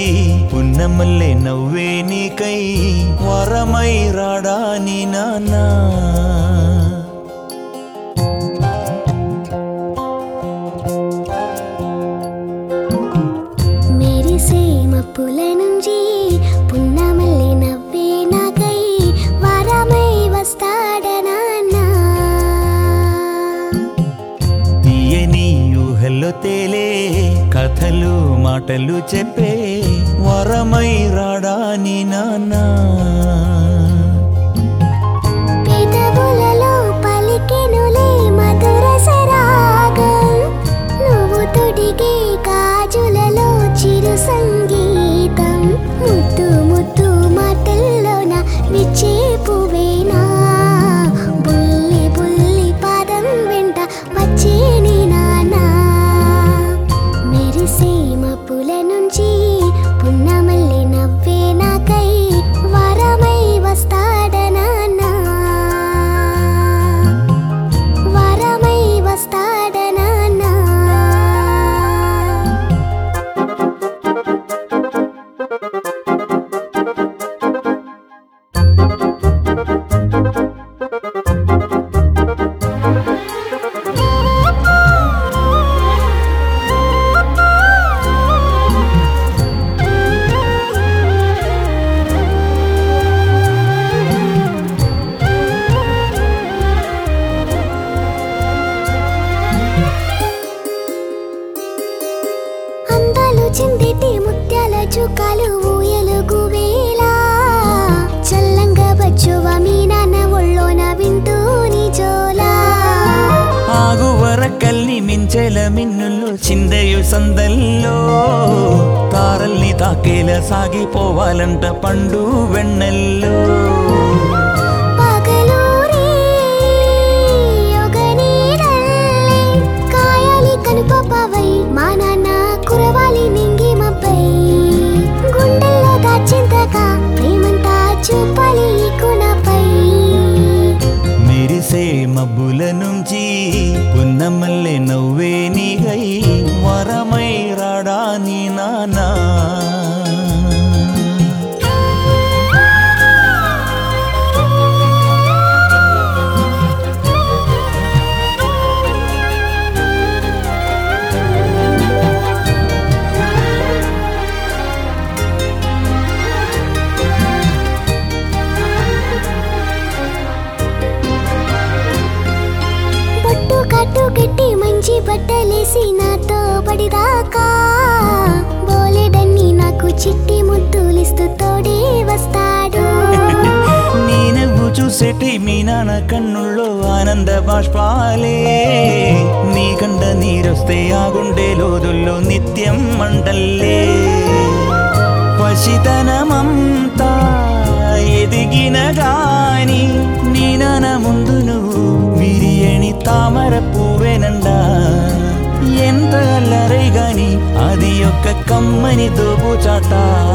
పున్నమల్లే నవ్వే నీకై వరమై రాడా నీ నాన్నా మెరిసే మప్పుల నుంచి పున్నమల్లి నవ్వే నాకై వరమై వస్తాడనాన్నా తీయని ఊహల్లో తేలే కథలు మాటలు చెప్పే వరమై రాడా నీ నాన్నా పెదవులలో పలికెనులే మధుర సరాగం నువ్వు తొడిగే గాజులలో చిరు సంగీతం ముద్దు ముద్దు మాటల్లోన విచ్చే పువేనా బుల్లి బుల్లి పాదం వెంట వచ్చే నీ నానా మెరిసే మప్పుల నుంచి పున్నమల్లి నవ్వే నాకై వరమై వస్తాడనాన్నా వరమై వస్తాడనాన్నా అందాలు చిందిటి ముత్యాల చుక్కలు ఊయలుగు వేళ చల్లంగా వచ్చువ మీ నాన్న ఒళ్ళోన వింటూ నీ జోలా ఆగువర కల్లి మించెల మిన్నులు చిందయు సందల్లో తారల్ని తాకేల సాగిపోవాలంట పండు వెన్నెల్లో పగలూరి యొగనీడల్లే కాయాలి కనుపపవై మా నాన్న కురవాలి నింగి మబ్బై గుండెల్లో దాచింతగా ప్రేమంతా చూపాలి ఈ కుణపై మెరిసే మబ్బుల నుంచి పున్నమల్లె నవ్వే నీగై వరమై రాడా నీ నానా బొట్టు కట్టు కట్టి మంచి బట్టలేసి నాతో పడిదాకా బోలెడన్ని నాకు చిట్టి ముద్దులిస్తూ తోడే వస్తాడు నీ నవ్వు చూసేటి మీ నాన్న కన్నుల్లో ఆనంద బాష్పాలే నీ కంట నీరొస్తే ఆ గుండె లోదుల్లో నిత్యం మంటల్లే పసితనమంతా ఎదిగిన గాని నీ నాన్న ముందు నువ్వు విరియని తామర పువ్వేనండా ఎంత అల్లరై గాని అది యొక్క కమ్మని దోబుచాట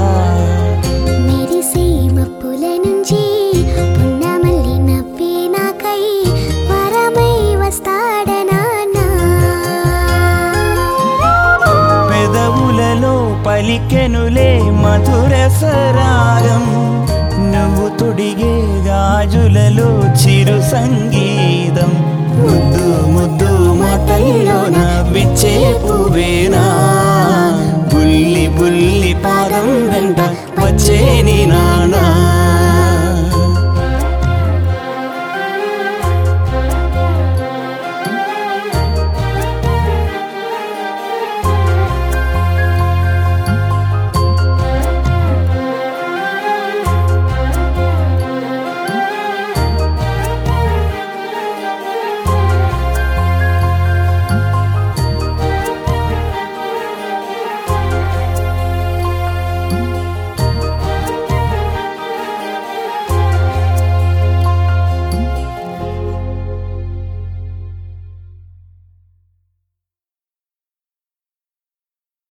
మెరిసే మప్పుల నుంచి పున్నమల్లి నవ్వే నాకై వరమై వస్తాడనాన్నా పెదవులలో పలికెనులే మధుర సరాగం నువ్వు తొడిగే గాజులలో చిరు సంగీతం ముద్దు ముద్దు మాటల్లోన విచ్చే పువ్వేనా బుల్లి బుల్లి పాదం వెంట వచ్చే నీ నానా